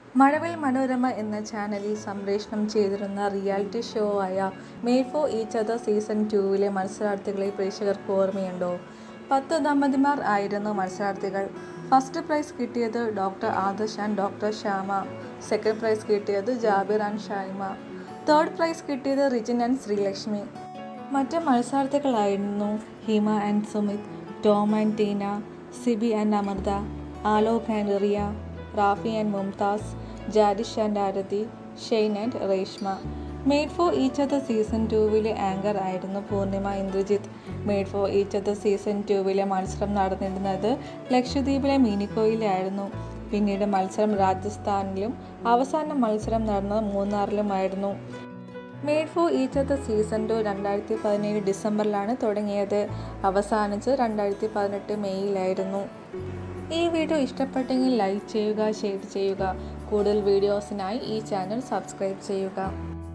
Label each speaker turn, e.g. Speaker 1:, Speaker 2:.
Speaker 1: മഴവിൽ മനോരമ എന്ന ചാനലിൽ സംപ്രേഷണം ചെയ്തിരുന്ന റിയാലിറ്റി ഷോ ആയ made for each other season ടൂവിലെ മത്സരാർത്ഥികളെ പ്രേക്ഷകർക്ക് ഓർമ്മയുണ്ടോ പത്ത് ദമ്പതിമാർ ആയിരുന്നു മത്സരാർത്ഥികൾ ഫസ്റ്റ് പ്രൈസ് കിട്ടിയത് doctor Adarsh and doctor Shyama second prize കിട്ടിയത് Jabir and Shaima third prize കിട്ടിയത് റിജിൻ ആൻഡ് ശ്രീലക്ഷ്മി മറ്റ് മത്സരാർത്ഥികളായിരുന്നു Hima and Sumith Tom and Teena Sibi and Amritha Alok and Riya Rafi and Mumtaz Jarish and Aarathi Shane and Reshma made for each other season ടൂവിലെ ആങ്കർ ആയിരുന്നു Poornima Indrajith made for each other season ടൂവിലെ മത്സരം നടന്നിരുന്നത് ലക്ഷദ്വീപിലെ മിനിക്കോയിലായിരുന്നു പിന്നീട് മത്സരം രാജസ്ഥാനിലും അവസാന മത്സരം നടന്നത് മൂന്നാറിലുമായിരുന്നു made for each other season two രണ്ടായിരത്തി പതിനേഴ് ഡിസംബറിലാണ് തുടങ്ങിയത് അവസാനിച്ച് രണ്ടായിരത്തി പതിനെട്ട് മെയ്യിലായിരുന്നു ഈ വീഡിയോ ഇഷ്ടപ്പെട്ടെങ്കിൽ ലൈക്ക് ചെയ്യുക ഷെയർ ചെയ്യുക കൂടുതൽ വീഡിയോസിനായി ഈ ചാനൽ സബ്സ്ക്രൈബ് ചെയ്യുക